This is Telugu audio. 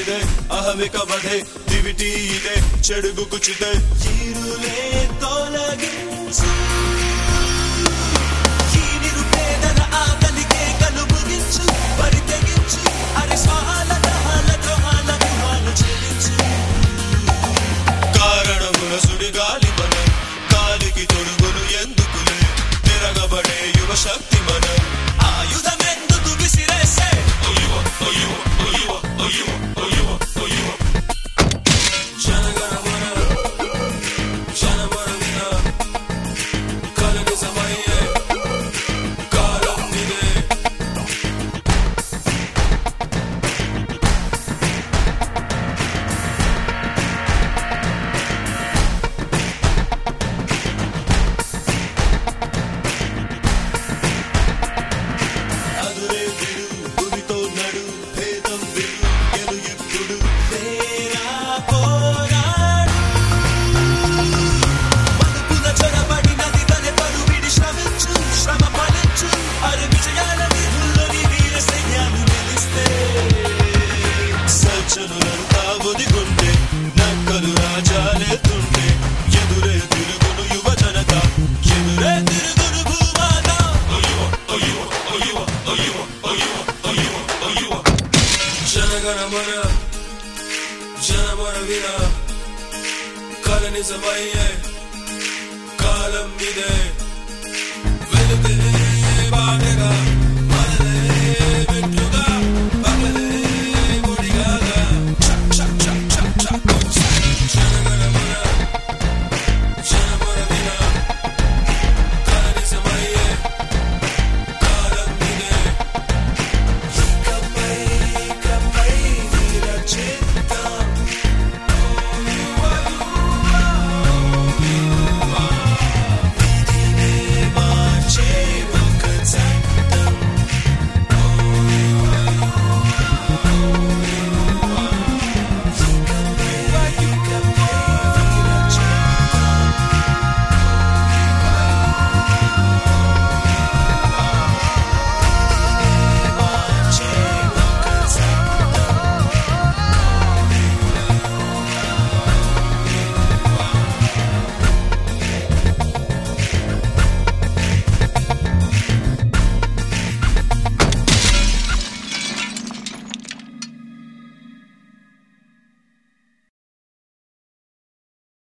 ಇದೆ ಅಹಮಿಕ ವಧೆ ದಿವಿಟಿ ಇದೆ చెడుగు కుచితే చీరులే తొలగించు ఈ నిరుపేదల ఆకలికే కలుపుగించు బరి తెగించు అరి స్వాహాల దహాల ద్రోహాల వ్యూహాలు చెల్లించు కారణముల సుడిగాలి మనం కాలికి తొడుగును ఎందుకులే తిరగబడే యువ శక్తి మనం ఆయుధం ఎందుకు విసిరేసే జనగణమన జనమన విన కలగ సమయే కాలం ఇదే అదురే విడు గురితో నడు భేదం విడు గెలు ఇప్పుడు తేరా పోరాడు మదుపుల చొరబడి నది తలె పరువిడి శ్రమించు శ్రమ ఫలించు అరి విజయాల నిధుల్లోని వీర సైన్యాలు నిలిస్తే సజ్జనులంతా ఒదిగుంటే నక్కలు రాజాలెత్తుంటే ఎదురే తిరుగును యువ జనత ఎదురే తిరుగును భూమాత జనగణమన జనమన విన కల నిజమయ్యే